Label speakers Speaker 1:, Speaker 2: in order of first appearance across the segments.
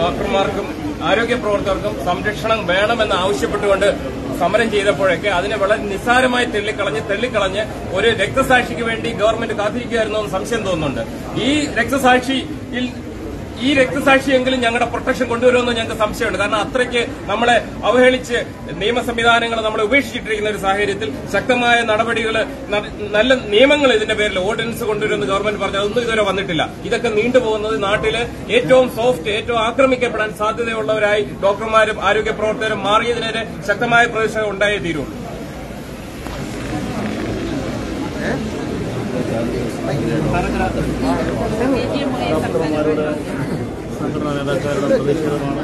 Speaker 1: ഡോക്ടർമാർക്കും ആരോഗ്യ പ്രവർത്തകർക്കും സംരക്ഷണം വേണമെന്ന് ആവശ്യപ്പെട്ടുകൊണ്ട് സമരം ചെയ്തപ്പോഴൊക്കെ അതിനെ വളരെ നിസ്സാരമായി തെള്ളിക്കളഞ്ഞ് തെള്ളിക്കളഞ്ഞ് ഒരു രക്തസാക്ഷിക്ക് വേണ്ടി ഗവൺമെന്റ് കാത്തിരിക്കുകയായിരുന്നു എന്ന് സംശയം തോന്നുന്നുണ്ട് ഈ രക്തസാക്ഷിയിൽ ഈ രക്തസാക്ഷിയെങ്കിലും ഞങ്ങളുടെ പ്രൊട്ടക്ഷൻ കൊണ്ടുവരുമെന്ന് ഞങ്ങൾക്ക് സംശയമുണ്ട് കാരണം അത്രയ്ക്ക് നമ്മളെ അവഹേളിച്ച് നിയമ സംവിധാനങ്ങൾ നമ്മളെ ഉപേക്ഷിച്ചിട്ടിരിക്കുന്ന ഒരു സാഹചര്യത്തിൽ ശക്തമായ നടപടികൾ നല്ല നിയമങ്ങൾ ഇതിന്റെ പേരിൽ ഓർഡിനൻസ് കൊണ്ടുവരുമെന്ന് ഗവൺമെന്റ് പറഞ്ഞു അതൊന്നും ഇതുവരെ വന്നിട്ടില്ല ഇതൊക്കെ നീണ്ടുപോകുന്നത് നാട്ടില് ഏറ്റവും സോഫ്റ്റ് ഏറ്റവും ആക്രമിക്കപ്പെടാൻ സാധ്യതയുള്ളവരായി ഡോക്ടർമാരും ആരോഗ്യ പ്രവർത്തകരും മാറിയതിനെതിരെ ശക്തമായ പ്രതിഷേധം ഉണ്ടായേ തീരുള്ളൂ
Speaker 2: സംഘടനാ നേതാക്കളുടെ പ്രതിഷേധമാണ്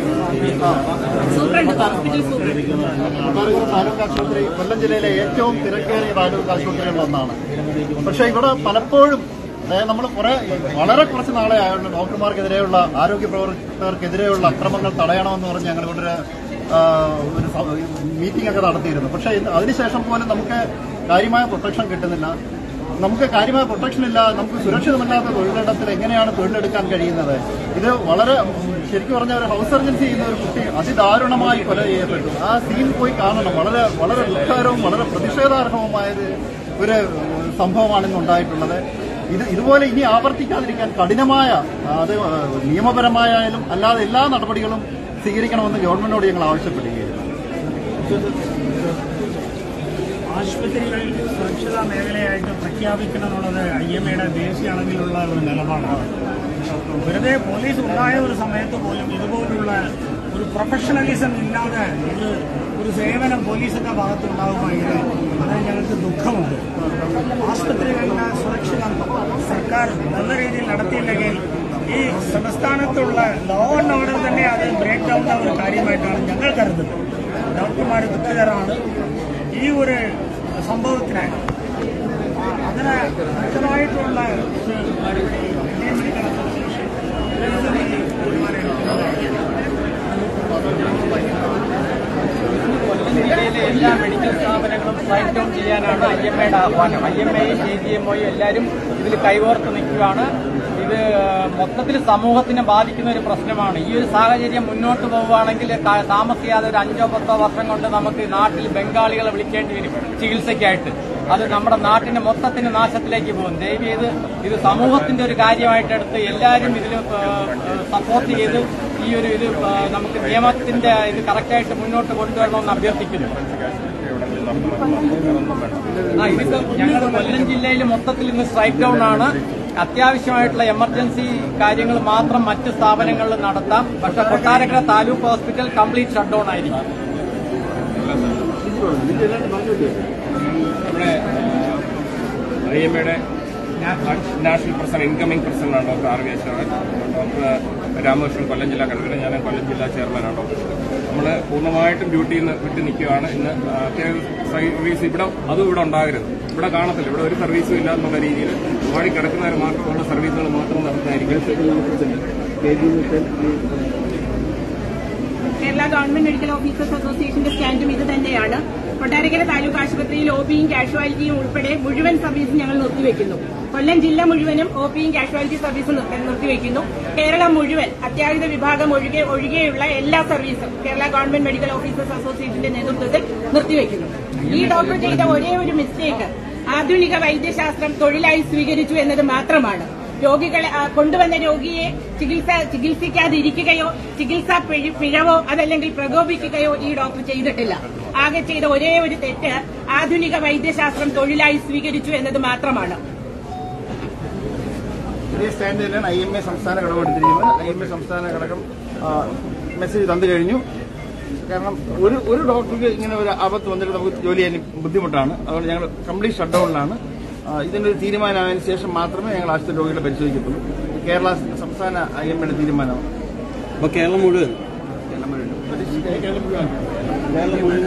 Speaker 3: കൊട്ടാരക്കര താലൂക്ക് ആശുപത്രി കൊല്ലം ജില്ലയിലെ ഏറ്റവും തിരക്കേറിയ താലൂക്ക് ആശുപത്രികളിൽ ഒന്നാണ് പക്ഷേ ഇവിടെ പലപ്പോഴും അതായത് നമ്മൾ കുറെ വളരെ കുറച്ച് നാളെ ആയതുകൊണ്ട് ഡോക്ടർമാർക്കെതിരെയുള്ള ആരോഗ്യ പ്രവർത്തകർക്കെതിരെയുള്ള അക്രമങ്ങൾ തടയണമെന്ന് പറഞ്ഞ് ഞങ്ങൾ ഇവിടെ ഒരു, ആ, ഒരു മീറ്റിംഗ് ഒക്കെ നടത്തിയിരുന്നു പക്ഷേ ഇത് അതിനുശേഷം പോലും നമുക്ക് കാര്യമായ പ്രൊട്ടക്ഷൻ കിട്ടുന്നില്ല നമുക്ക് കാര്യമായ പ്രൊട്ടക്ഷൻ ഇല്ല നമുക്ക് സുരക്ഷിതമല്ലാത്ത തൊഴിലിടത്തിൽ എങ്ങനെയാണ് തൊഴിലെടുക്കാൻ കഴിയുന്നത് ഇത് വളരെ ശരിക്കും പറഞ്ഞ ഒരു ഹൗസ് സർജൻസി ചെയ്യുന്ന ഒരു കുട്ടി അതിദാരുണമായി കൊല ചെയ്യപ്പെട്ടു ആ സീൻ പോയി കാണണം വളരെ വളരെ ദുഃഖകരവും വളരെ പ്രതിഷേധാർഹവുമായത് ഒരു സംഭവമാണ് ഇന്ന് ഉണ്ടായിട്ടുള്ളത് ഇത് ഇതുപോലെ ഇനി ആവർത്തിക്കാതിരിക്കാൻ കഠിനമായ അത് നിയമപരമായാലും അല്ലാതെ എല്ലാ നടപടികളും സ്വീകരിക്കണമെന്ന് ഗവൺമെന്റിനോട് ഞങ്ങൾ ആവശ്യപ്പെടുകയായിരുന്നു
Speaker 2: ആശുപത്രികൾ സുരക്ഷിതാ മേഖലയായിട്ട് പ്രഖ്യാപിക്കണമെന്നുള്ളത് ഐ എം എയുടെ ദേശീയ അളവിലുള്ള ഒരു നിലപാടാണ് വെറുതെ പോലീസ് ഉണ്ടായ ഒരു സമയത്ത് പോലും ഇതുപോലുള്ള ഒരു പ്രൊഫഷണലിസം ഇല്ലാതെ ഇത് ഒരു സേവനം പോലീസിന്റെ ഭാഗത്ത് ഉണ്ടാകുമെങ്കിൽ അത് ഞങ്ങൾക്ക് ദുഃഖമുണ്ട് ആശുപത്രികളുടെ സുരക്ഷിതം സർക്കാർ നല്ല രീതിയിൽ നടത്തിയില്ലെങ്കിൽ ഈ സംസ്ഥാനത്തുള്ള ലോ ആൻഡ് ഓർഡർ തന്നെ അത് ബ്രേക്ക് ഡൗൺ ഒരു കാര്യമായിട്ടാണ് ഞങ്ങൾ കരുതുന്നത് ഡോക്ടർമാർ ദുഃഖിതരാണ് ഈ ഒരു സംഭവത്തിന് അതിന് വ്യക്തമായിട്ടുള്ള ഒരു ഇന്ത്യൻ മെഡിക്കൽ അസോസിയേഷൻ
Speaker 4: കൊല്ലം ജില്ലയിലെ എല്ലാ മെഡിക്കൽ സ്ഥാപനങ്ങളും സ്ട്രൈക്ക് ഡൗൺ ചെയ്യാനാണ് ഐ എം എയുടെ ആഹ്വാനം ഐ എം എയും ജെ ജി എം ഒയും എല്ലാവരും ഇതിൽ കൈകോർത്ത് നിൽക്കുകയാണ് ഇത് മൊത്തത്തിൽ സമൂഹത്തിനെ ബാധിക്കുന്ന ഒരു പ്രശ്നമാണ് ഈ ഒരു സാഹചര്യം മുന്നോട്ട് പോവുകയാണെങ്കിൽ ക- താമസിയാതെ ഒരു അഞ്ചോ പത്തോ വർഷം കൊണ്ട് നമുക്ക് നാട്ടിൽ ബംഗാളികളെ വിളിക്കേണ്ടി വരും ചികിത്സയ്ക്കായിട്ട് അത് നമ്മുടെ നാട്ടിന്റെ മൊത്തത്തിന്റെ നാശത്തിലേക്ക് പോകും ദയവ് ചെയ്ത് ഇത് സമൂഹത്തിന്റെ ഒരു കാര്യമായിട്ട് എടുത്ത് എല്ലാവരും ഇതിൽ സപ്പോർട്ട് ചെയ്ത് ഈ ഒരു ഇത് ആ, നമുക്ക് നിയമത്തിന്റെ ഇത് കറക്റ്റായിട്ട് മുന്നോട്ട് കൊണ്ടുവരണമെന്ന് അഭ്യർത്ഥിക്കുന്നു ആ ഇതിപ്പോ ഞങ്ങൾ കൊല്ലം ജില്ലയിൽ മൊത്തത്തിൽ ഇന്ന് സ്ട്രൈക്ക് ഡൗൺ ആണ് അത്യാവശ്യമായിട്ടുള്ള എമർജൻസി കാര്യങ്ങൾ മാത്രം മറ്റ് സ്ഥാപനങ്ങളിൽ നടത്താം പക്ഷെ Kottarakkara taluk hospital complete shut down ആയിരിക്കും
Speaker 1: നമ്മുടെ ഐ എം എയുടെ നാഷണൽ പ്രസിഡന്റ് ഇൻകമിംഗ് പ്രസിഡന്റാണ് doctor R V Asokan doctor Ramakrishnan Kollam ജില്ലാ കൺവീനർ ഞാൻ കൊല്ലം ജില്ലാ ചെയർമാനാണ് ഡോക്ടർ നമ്മൾ പൂർണ്ണമായിട്ടും ഡ്യൂട്ടിയിൽ നിന്ന് വിട്ട് നിൽക്കുകയാണ് ഇന്ന് അത്യാവശ്യം സർവീസ് ഇവിടെ അതും ഇവിടെ ഉണ്ടാകരുത് ഇവിടെ കാണത്തില്ല ഇവിടെ ഒരു സർവീസും ഇല്ല എന്നുള്ള രീതിയിൽ വാടി കിടക്കുന്നവർ മാത്രമുള്ള സർവീസുകൾ മാത്രം നടത്തായിരിക്കും
Speaker 5: കേരള ഗവൺമെന്റ് മെഡിക്കൽ ഓഫീസേഴ്സ് അസോസിയേഷന്റെ സ്റ്റാൻഡും ഇത് തന്നെയാണ് കൊട്ടാരക്കര താലൂക്ക് ആശുപത്രിയിൽ ഒ പിയും കാഷ്വാലിറ്റിയും ഉൾപ്പെടെ മുഴുവൻ സർവീസും ഞങ്ങൾ നിർത്തിവെക്കുന്നു കൊല്ലം ജില്ല മുഴുവനും ഒ പിയും കാഷ്വാലിറ്റി സർവീസും നിർത്തി- നിർത്തിവെക്കുന്നു കേരളം മുഴുവൻ അത്യാഹിത വിഭാഗം ഒഴികെ ഒഴികെയുള്ള എല്ലാ സർവീസും കേരള ഗവൺമെന്റ് മെഡിക്കൽ ഓഫീസേഴ്സ് അസോസിയേഷന്റെ നേതൃത്വത്തിൽ നിർത്തിവെക്കുന്നു ഈ ഡോക്ടർ ചെയ്ത ഒരേ ഒരു മിസ്റ്റേക്ക് ആധുനിക വൈദ്യശാസ്ത്രം തൊഴിലായി സ്വീകരിച്ചു എന്നത് മാത്രമാണ് രോഗികളെ ആ, കൊണ്ടുവന്ന രോഗിയെ ചികിത്സ ചികിത്സിക്കാതിരിക്കുകയോ ചികിത്സാ പിഴ- പിഴവോ അതല്ലെങ്കിൽ പ്രകോപിക്കുകയോ ഈ ഡോക്ടർ ചെയ്തിട്ടില്ല ആകെ ചെയ്ത ഒരേ ഒരു തെറ്റ് ആധുനിക വൈദ്യശാസ്ത്രം തൊഴിലായി സ്വീകരിച്ചു എന്നത് മാത്രമാണ്
Speaker 3: ഇതേ സ്റ്റാൻഡ് തന്നെയാണ് ഐ എം എ സംസ്ഥാന ഘടകം എടുത്തിരിക്കുന്നത് ഐ എം എ സംസ്ഥാന ഘടകം ആ, മെസ്സേജ് തന്നു കഴിഞ്ഞു കാരണം ഒരു ഒരു ഡോക്ടർക്ക് ഇങ്ങനെ ഒരു ആപത്ത് വന്നിട്ട് നമുക്ക് ജോലി ചെയ്യാൻ ബുദ്ധിമുട്ടാണ് അതുകൊണ്ട് ഞങ്ങൾ കംപ്ലീറ്റ് ഷട്ട് ഡൗണിലാണ് ഇതിന്റെ ഒരു തീരുമാനമായതിനു ശേഷം മാത്രമേ ഞങ്ങൾ ആശുപത്രി രോഗികളെ പരിശോധിക്കത്തുള്ളൂ കേരള സംസ്ഥാന ഐ എം എയുടെ തീരുമാനമാണ്
Speaker 2: അപ്പൊ കേരളം മുഴുവൻ
Speaker 3: കേരളം മുഴുവൻ കേരളം മുഴുവൻ കേരളം മുഴുവൻ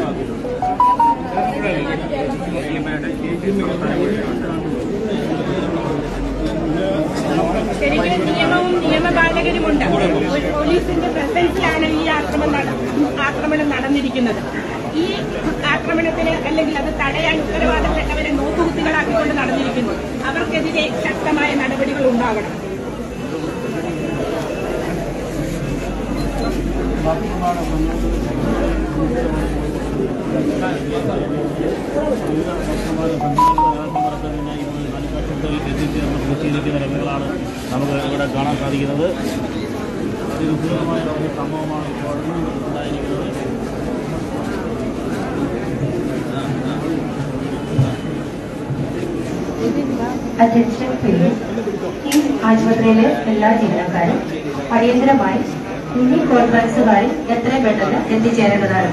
Speaker 5: ശരിക്കും നിയമവും നിയമപാലകരുമുണ്ട് ഒരു പോലീസിന്റെ പ്രസൻസിലാണ് ഈ ആക്രമണം നട- ആക്രമണം നടന്നിരിക്കുന്നത് ഈ ആക്രമണത്തിന് അല്ലെങ്കിൽ അത് തടയാൻ ഉത്തരവാദപ്പെട്ടവരെ നോക്കുകുത്തികളാക്കിക്കൊണ്ട് നടന്നിരിക്കുന്നു അവർക്കെതിരെ ശക്തമായ നടപടികൾ ഉണ്ടാകണം
Speaker 6: എത്തിച്ചിരിക്കുന്ന രംഗങ്ങളാണ് നമുക്ക് ഇവിടെ കാണാൻ സാധിക്കുന്നത് അതിവിപുലമായ ഒരു സംഭവമാണ് ഇപ്പോൾ ഉണ്ടായിരിക്കുന്നത്
Speaker 7: അധ്യക്ഷൻ പ്രിയൻ ഈ ആശുപത്രിയിലെ എല്ലാ ജീവനക്കാരും അടിയന്തരമായി മിനി കോൺഫറൻസ് ഹാളിൽ എത്രയും പെട്ടെന്ന് എത്തിച്ചേരേണ്ടതാണ്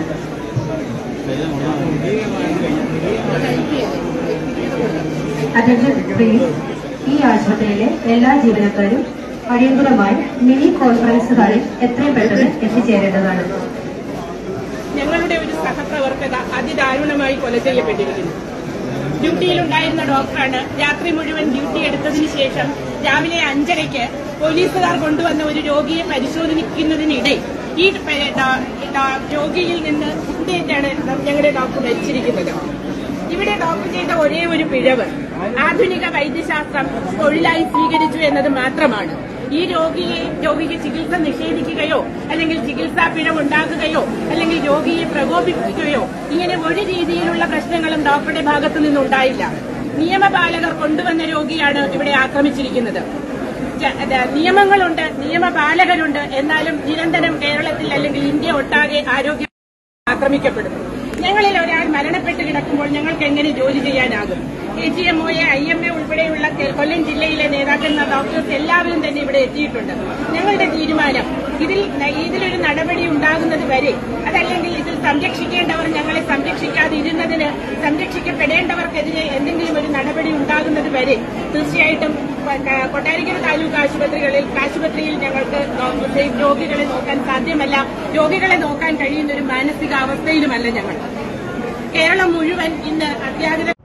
Speaker 7: അധ്യക്ഷൻ പ്രിയൻ ഈ ആശുപത്രിയിലെ എല്ലാ ജീവനക്കാരും അടിയന്തരമായി മിനി കോൺഫറൻസ് ഹാളിൽ എത്രയും പെട്ടെന്ന് എത്തിച്ചേരേണ്ടതാണ്
Speaker 5: ഞങ്ങളുടെ ഒരു സഹപ്രവർത്തക അതിദാരുണമായി കൊല ചെയ്യപ്പെട്ടിരിക്കുന്നു ഡ്യൂട്ടിയിലുണ്ടായിരുന്ന ഡോക്ടറാണ് രാത്രി മുഴുവൻ ഡ്യൂട്ടി എടുത്തതിന് ശേഷം രാവിലെ അഞ്ചരയ്ക്ക് പോലീസുകാർ കൊണ്ടുവന്ന ഒരു രോഗിയെ പരിശോധിക്കുന്നതിനിടെ ഈ പ- ഡോ- ഡോ- രോഗിയിൽ നിന്ന് കുത്തേറ്റാണ് ഞങ്ങളുടെ ഡോക്ടർ മരിച്ചിരിക്കുന്നത് ഇവിടെ ഡോക്ടർ ചെയ്ത ഒരേ ഒരു പിഴവ് ആധുനിക വൈദ്യശാസ്ത്രം തൊഴിലായി സ്വീകരിച്ചു എന്നത് മാത്രമാണ് ഈ രോഗിയെ രോഗിക്ക് ചികിത്സ നിഷേധിക്കുകയോ അല്ലെങ്കിൽ ചികിത്സാ പിഴവുണ്ടാക്കുകയോ അല്ലെങ്കിൽ രോഗിയെ പ്രകോപിപ്പിക്കുകയോ ഇങ്ങനെ ഒരു രീതിയിലുള്ള പ്രശ്നങ്ങളും ഡോക്ടറുടെ ഭാഗത്തു നിന്നുണ്ടായില്ല നിയമപാലകർ കൊണ്ടുവന്ന രോഗിയാണ് ഇവിടെ ആക്രമിച്ചിരിക്കുന്നത് ജ- അത് നിയമങ്ങളുണ്ട് നിയമപാലകരുണ്ട് എന്നാലും നിരന്തരം കേരളത്തിൽ അല്ലെങ്കിൽ ഇന്ത്യ ഒട്ടാകെ ആരോഗ്യ ആക്രമിക്കപ്പെടുന്നു ഞങ്ങളിൽ ഒരാൾ മരണപ്പെട്ട് കിടക്കുമ്പോൾ ഞങ്ങൾക്ക് എങ്ങനെ ജോലി ചെയ്യാനാകും എ ജി എം ഒയെ ഐ എം എ ഉൾപ്പെടെയുള്ള കെ- കൊല്ലം ജില്ലയിലെ നേതാക്കന്മാർ ഡോക്ടേഴ്സ് എല്ലാവരും തന്നെ ഇവിടെ എത്തിയിട്ടുണ്ട് ഞങ്ങളുടെ തീരുമാനം ഇതിൽ ന- ഇതിലൊരു നടപടി ഉണ്ടാകുന്നത് വരെ അതല്ലെങ്കിൽ ഇതിൽ സംരക്ഷിക്കേണ്ടവർ ഞങ്ങളെ സംരക്ഷിക്കാതിരുന്നതിന് സംരക്ഷിക്കപ്പെടേണ്ടവർക്കെതിരെ എന്തെങ്കിലും ഒരു നടപടി ഉണ്ടാകുന്നത് വരെ തീർച്ചയായിട്ടും കൊ- ക- കൊട്ടാരക്കര താലൂക്ക് ആശുപത്രികളിൽ ആശുപത്രിയിൽ ഞങ്ങൾക്ക് ഡോക്ടർ- രോഗികളെ നോക്കാൻ സാധ്യമല്ല രോഗികളെ നോക്കാൻ കഴിയുന്ന ഒരു മാനസികാവസ്ഥയിലുമല്ല ഞങ്ങൾ കേരളം മുഴുവൻ ഇന്ന് അത്യാഹിത